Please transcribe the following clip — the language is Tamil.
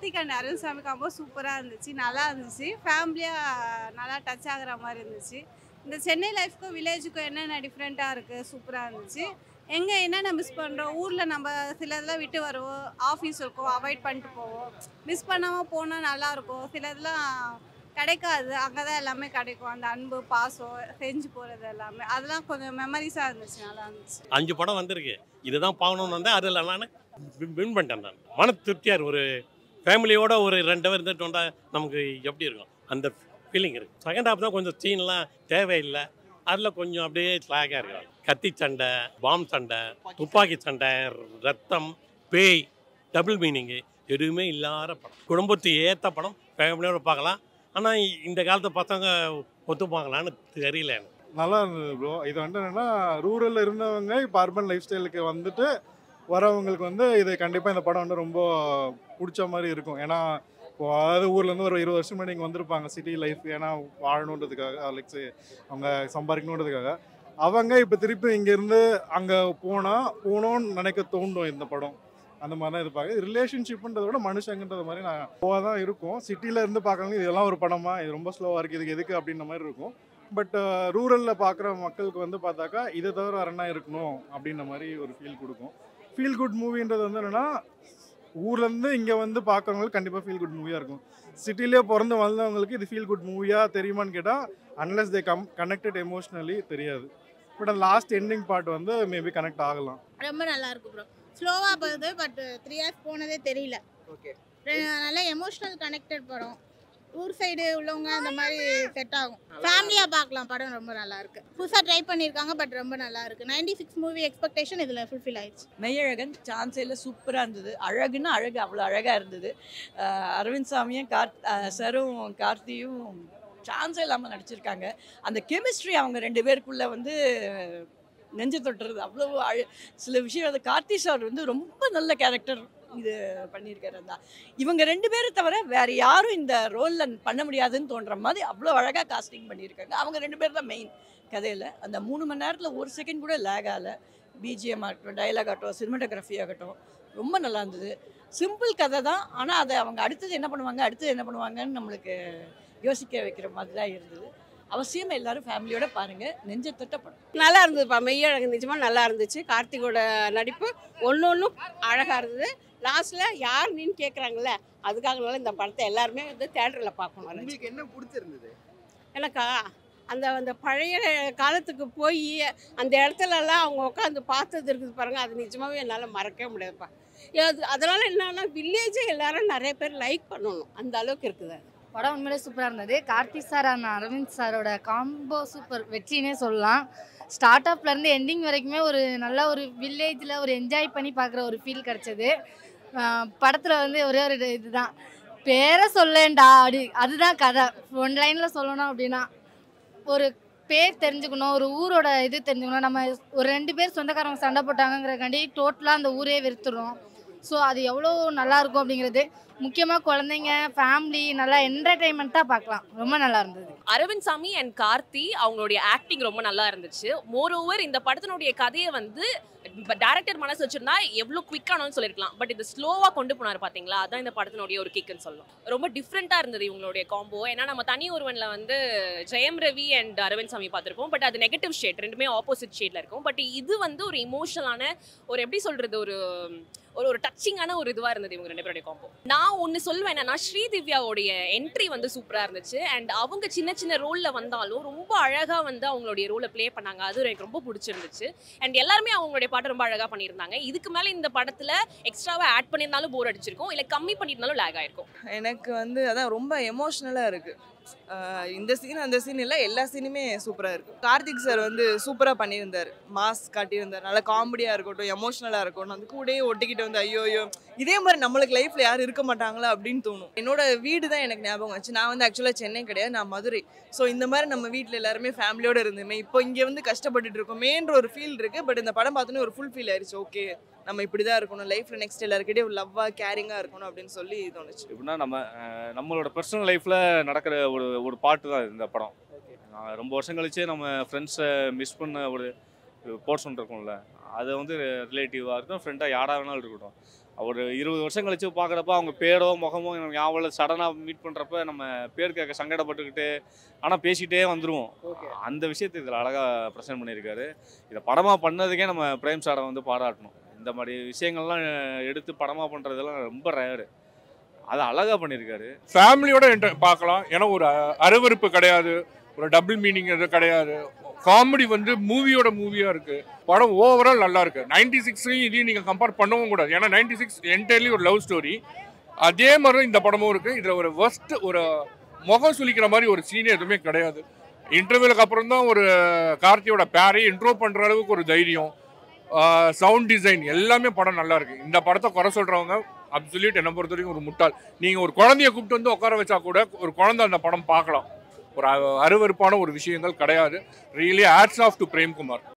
கார்த்திக் அண்ட் அருள்சாமி காம்போ சூப்பராக இருந்துச்சு நல்லா இருந்துச்சு ஃபேமிலியாக நல்லா டச் ஆகுற மாதிரி இருந்துச்சு இந்த சென்னை லைஃப்க்கும் வில்லேஜுக்கும் என்னென்ன டிஃப்ரெண்ட்டாக இருக்குது சூப்பராக இருந்துச்சு எங்கே என்னென்ன மிஸ் பண்ணுறோம் ஊரில் நம்ம சில இதெல்லாம் விட்டு வருவோம் ஆஃபீஸ் இருக்கும் அவாய்ட் பண்ணிட்டு போவோம் மிஸ் பண்ணாமல் போனால் நல்லாயிருக்கும் சில இதெல்லாம் கிடைக்காது அங்கே தான் எல்லாமே கிடைக்கும் அந்த அன்பு பாசம் செஞ்சு போகிறது எல்லாமே அதெல்லாம் கொஞ்சம் மெமரிஸாக இருந்துச்சு நல்லா இருந்துச்சு அஞ்சு படம் வந்திருக்கு இதுதான் பார்க்கணும்னு வந்தேன் அதில் நான் வின் பண்ணிட்டேன் நான் மன திருப்தியார் ஒரு ஃபேமிலியோட ஒரு ரெண்டு பேர் இருந்துட்டு வந்தா நமக்கு எப்படி இருக்கும் அந்த ஃபீலிங் இருக்கு செகண்ட் ஹாஃப் தான் கொஞ்சம் சீன்லாம் தேவையில்லை அதில் கொஞ்சம் அப்படியே ஸ்லாகாக இருக்கும் கத்தி சண்டை பாம் சண்டை துப்பாக்கி சண்டை ரத்தம் பேய் டபுள் மீனிங்கு எதுவுமே இல்லாத படம் குடும்பத்துக்கு ஏற்ற படம் ஃபேமிலியோட பார்க்கலாம் ஆனால் இந்த காலத்து பசங்க ஒத்துப்பாங்களான்னு தெரியல எனக்கு நல்லா இருந்தது ப்ரோ இது வந்துட்டு என்னன்னா ரூரலில் இருந்தவங்க இப்போ அர்பன் லைஃப் ஸ்டைலுக்கு வந்துட்டு வரவங்களுக்கு வந்து இது கண்டிப்பாக இந்த படம் வந்து ரொம்ப பிடிச்ச மாதிரி இருக்கும் ஏன்னா இப்போ அதாவது ஊர்லேருந்து ஒரு இருபது வருஷம் முன்னாடி இங்கே வந்திருப்பாங்க சிட்டி லைஃப் ஏன்னா வாழணுன்றதுக்காக லைக்ஸ் அவங்க சம்பாதிக்கணுன்றதுக்காக அவங்க இப்போ திருப்பி இங்கேருந்து அங்கே போனால் போகணும்னு நினைக்க தோண்டும் இந்த படம் அந்த மாதிரி தான் இருப்பாங்க ரிலேஷன்ஷிப்ன்றதை விட மனுஷங்கன்றது மாதிரி நான் போவாக தான் இருக்கும் சிட்டியில் இருந்து பார்க்கறவங்க இதெல்லாம் ஒரு படமா இது ரொம்ப ஸ்லோவாக இருக்குது இதுக்கு எதுக்கு அப்படின்ற மாதிரி இருக்கும் பட் ரூரலில் பார்க்குற மக்களுக்கு வந்து பார்த்தாக்கா இதை தவிர வேறு என்ன இருக்கணும் அப்படின்ற மாதிரி ஒரு ஃபீல் கொடுக்கும் ஃபீல் குட் மூவின்றது வந்து என்னென்னா ஊர்லேருந்து இங்கே வந்து பார்க்குறவங்களுக்கு கண்டிப்பாக ஃபீல் குட் மூவியாக இருக்கும் சிட்டிலே பிறந்து வளர்ந்தவங்களுக்கு இது ஃபீல் குட் மூவியாக தெரியுமான்னு கேட்டால் unless they come connected emotionally தெரியாது பட் அந்த லாஸ்ட் எண்டிங் பார்ட் வந்து மேபி கனெக்ட் ஆகலாம் ரொம்ப நல்லா இருக்கு ப்ரோ ஸ்லோவாக போகுது பட் த்ரீ ஹார்ஸ் போனதே தெரியல ஓகே நல்ல எமோஷனல் கனெக்டட் படம் ஊர் சைடு உள்ளவங்க அந்த மாதிரி செட் ஆகும் ஃபேமிலியாக பார்க்கலாம் படம் ரொம்ப நல்லா இருக்கு புதுசாக ட்ரை பண்ணியிருக்காங்க பட் ரொம்ப நல்லா இருக்கு நைன்டி சிக்ஸ் மூவி எக்ஸ்பெக்டேஷன் இதில் ஃபுல்ஃபில் ஆயிடுச்சு மெய்யழகன் சான்ஸே இல்லை சூப்பராக இருந்தது அழகுன்னா அழகு அவ்வளோ அழகாக இருந்தது அஹ் அரவிந்த் சாமியும் கார்த் அஹ் சரும் கார்த்தியும் சான்ஸே இல்லாமல் நடிச்சிருக்காங்க அந்த கெமிஸ்ட்ரி அவங்க ரெண்டு பேருக்குள்ளே வந்து நெஞ்சு தொட்டுறது அவ்வளோ அழ சில விஷயம் அது கார்த்தி சார் வந்து ரொம்ப நல்ல கேரக்டர் இது பண்ணியிருக்காரு தான் இவங்க ரெண்டு பேரை தவிர வேற யாரும் இந்த ரோலில் பண்ண முடியாதுன்னு தோன்ற மாதிரி அவ்வளோ அழகாக காஸ்டிங் பண்ணியிருக்காங்க அவங்க ரெண்டு பேர் தான் மெயின் கதையில் அந்த மூணு மணி நேரத்தில் ஒரு செகண்ட் கூட லேக் ஆகலை பிஜிஎம் ஆகட்டும் டைலாக் ஆகட்டும் சினிமாட்டோகிராஃபி ஆகட்டும் ரொம்ப நல்லா இருந்தது சிம்பிள் கதை தான் ஆனால் அதை அவங்க அடுத்தது என்ன பண்ணுவாங்க அடுத்தது என்ன பண்ணுவாங்கன்னு நம்மளுக்கு யோசிக்க வைக்கிற மாதிரி தான் இருந்தது அவசியம் எல்லாரும் ஃபேமிலியோட பாருங்க நெஞ்ச தொட்ட படம் நல்லா இருந்ததுப்பா மெய்யழகு நிஜமாக நல்லா இருந்துச்சு கார்த்திகோட நடிப்பு ஒன்று ஒன்றும் அழகாக இருந்தது லாஸ்ட்டில் யார் நீன்னு கேட்குறாங்கல்ல அதுக்காகனால இந்த படத்தை எல்லாருமே வந்து தேட்டரில் பார்க்கணும் உங்களுக்கு என்ன பிடிச்சிருந்தது எனக்கா அந்த அந்த பழைய காலத்துக்கு போய் அந்த இடத்துலலாம் அவங்க உட்காந்து பார்த்தது இருக்குது பாருங்கள் அது நிஜமாகவே என்னால் மறக்கவே முடியாதுப்பா அது அதனால் என்னன்னா வில்லேஜே எல்லாரும் நிறைய பேர் லைக் பண்ணணும் அந்த அளவுக்கு இருக்குது அது படம் உண்மையிலே சூப்பராக இருந்தது கார்த்திக் சார் அண்ட் அரவிந்த் சாரோட காம்போ சூப்பர் வெற்றினே சொல்லலாம் ஸ்டார்ட் அப்லேருந்து எண்டிங் வரைக்குமே ஒரு நல்ல ஒரு வில்லேஜில் ஒரு என்ஜாய் பண்ணி பார்க்குற ஒரு ஃபீல் கிடச்சிது படத்தில் வந்து ஒரே ஒரு இது- இதுதான் பேரை சொல்லேன்டா அப்படி அதுதான் கதை ஒன் லைனில் சொல்லணும் அப்படின்னா ஒரு பேர் தெரிஞ்சுக்கணும் ஒரு ஊரோட இது தெரிஞ்சுக்கணும் நம்ம ஒரு ரெண்டு பேர் சொந்தக்காரங்க சண்டை போட்டாங்கங்கிறக்காண்டி டோட்டலாக அந்த ஊரே வெறுத்துடும் ஸோ அது எவ்வளோ நல்லா இருக்கும் அப்படிங்கிறது முக்கியமாக குழந்தைங்க ஃபேமிலி நல்லா என்டர்டைன்மெண்ட்டாக பார்க்கலாம் ரொம்ப நல்லா இருந்தது அரவிந்த் சாமி அண்ட் கார்த்தி அவங்களுடைய ஆக்டிங் ரொம்ப நல்லா இருந்துச்சு மோர் ஓவர் இந்த படத்தினுடைய கதையை வந்து டேரக்டர் மனசு வச்சிருந்தா எவ்வளோ குவிக்கானு சொல்லிருக்கலாம் பட் இது ஸ்லோவாக கொண்டு போனார் பாத்தீங்களா அதான் இந்த படத்தினுடைய ஒரு கிக்குன்னு சொல்லலாம் ரொம்ப டிஃப்ரெண்ட்டாக இருந்தது இவங்களுடைய காம்போ ஏன்னா நம்ம தனி ஒருவனில் வந்து ஜெயம் ரவி அண்ட் அரவிந்த் சாமி பார்த்துருப்போம் பட் அது நெகட்டிவ் ஷேட் ரெண்டுமே ஆப்போசிட் ஷேட்ல இருக்கும் பட் இது வந்து ஒரு இமோஷனலான ஒரு எப்படி சொல்றது ஒரு ஒரு ஒரு டச்சிங்கான ஒரு இதுவாக இருந்தது இவங்க ரெண்டு பேருடைய காம்போ நான் ஒன்று சொல்வேன் என்னன்னா ஸ்ரீதிவ்யாவுடைய என்ட்ரி வந்து சூப்பராக இருந்துச்சு அண்ட் அவங்க சின்ன சின்ன ரோலில் வந்தாலும் ரொம்ப அழகாக வந்து அவங்களுடைய ரோலை ப்ளே பண்ணாங்க அது எனக்கு ரொம்ப பிடிச்சிருந்துச்சு அண்ட் எல்லாருமே அவங்களுடைய பாட்டை ரொம்ப அழகாக பண்ணியிருந்தாங்க இதுக்கு மேலே இந்த படத்தில் எக்ஸ்ட்ராவாக ஆட் பண்ணியிருந்தாலும் போர் அடிச்சிருக்கும் இல்லை கம்மி பண்ணியிருந்தாலும் லேக் ஆயிருக்கும் எனக்கு வந்து அதான் ரொம்ப எமோஷ்னலாக இருக்குது இந்த சீன் அந்த சீன் இல்லை எல்லா சீனுமே சூப்பராக இருக்குது கார்த்திக் சார் வந்து சூப்பராக பண்ணியிருந்தார் மாஸ் காட்டியிருந்தார் நல்லா காமெடியாக இருக்கட்டும் எமோஷ்னலாக இருக்கட்டும் அது கூடயே ஒட்டிக்கிட்டு வந்து ஐயோ ஐயோ இதே மாதிரி நம்மளுக்கு லைஃப்பில் யாரும் இருக்க மாட்டாங்களா அப்படின்னு தோணும் என்னோட வீடு தான் எனக்கு ஞாபகம் வச்சு நான் வந்து ஆக்சுவலாக சென்னை கிடையாது நான் மதுரை ஸோ இந்த மாதிரி நம்ம வீட்டில் எல்லாருமே ஃபேமிலியோடு இருந்தோமே இப்போ இங்கே வந்து கஷ்டப்பட்டுட்டு இருக்கோமேன்ற ஒரு ஃபீல் இருக்குது பட் இந்த படம் பார்த்தோன்னே ஒரு ஃபுல் ஃபீல் ஆயிடுச்சு ஓகே நம்ம இப்படி தான் இருக்கணும் லைஃப்பில் நெக்ஸ்ட் எல்லாருக்கிட்டே ஒரு லவ்வாக கேரிங்காக இருக்கணும் அப்படின்னு சொல்லி தோணுச்சு எப்படின்னா நம்ம அஹ், நம்மளோட பர்சனல் லைஃப்பில் நடக்கிற ஒரு ஒரு பாட்டு தான் இந்த படம் நான் ரொம்ப வருஷம் கழிச்சு நம்ம ஃப்ரெண்ட்ஸை மிஸ் பண்ண ஒரு போர்ஷன் இருக்கும்ல அது வந்து ரிலேட்டிவாக இருக்கட்டும் ஃப்ரெண்டாக யாராக வேணாலும் இருக்கட்டும் ஒரு இருபது வருஷம் கழிச்சு பார்க்குறப்ப அவங்க பேரோ முகமோ எனக்கு ஞாபகம் சடனாக மீட் பண்ணுறப்ப நம்ம பேர் கேட்க சங்கடப்பட்டுக்கிட்டு ஆனால் பேசிகிட்டே வந்துடுவோம் அந்த விஷயத்தை இதில் அழகாக ப்ரெசென்ட் பண்ணியிருக்காரு இதை படமாக பண்ணதுக்கே நம்ம பிரேம் சாரை வந்து பாராட்டணும் இந்த மாதிரி விஷயங்கள்லாம் எடுத்து படமாக பண்ணுறதெல்லாம் ரொம்ப ரேரு அதை அழகாக பண்ணியிருக்காரு ஃபேமிலியோட என்ட- பார்க்கலாம் ஏன்னா ஒரு அ- அருவருப்பு கிடையாது ஒரு டபுள் மீனிங் எதுவும் கிடையாது காமெடி வந்து மூவியோட மூவியாக இருக்குது படம் ஓவரால் நல்லா இருக்கு நைன்டி சிக்ஸ்லையும் இதையும் நீங்கள் கம்பேர் பண்ணவும் கூடாது ஏன்னா நைன்டி சிக்ஸ் என்டையர்லி ஒரு லவ் ஸ்டோரி அதே மாதிரி தான் இந்த படமும் இருக்குது இதில் ஒரு worst ஒரு முகம் சுளிக்கிற மாதிரி ஒரு சீனே எதுவுமே கிடையாது இன்டர்வியூலுக்கு அப்புறம் தான் ஒரு கார்த்தியோட பேரை இன்ட்ரோ பண்ணுற அளவுக்கு ஒரு தைரியம் சவுண்ட் டிசைன் எல்லாமே படம் நல்லா இருக்கு இந்த படத்தை குறை சொல்றவங்க அப்சல்யூட் என்ன பொறுத்த வரைக்கும் ஒரு முட்டாள் நீங்க ஒரு குழந்தைய கூப்பிட்டு வந்து உட்கார வச்சா கூட ஒரு குழந்தை அந்த படம் பார்க்கலாம் ஒரு அ- அருவருப்பான ஒரு விஷயங்கள் கிடையாது really hats off to Premkumar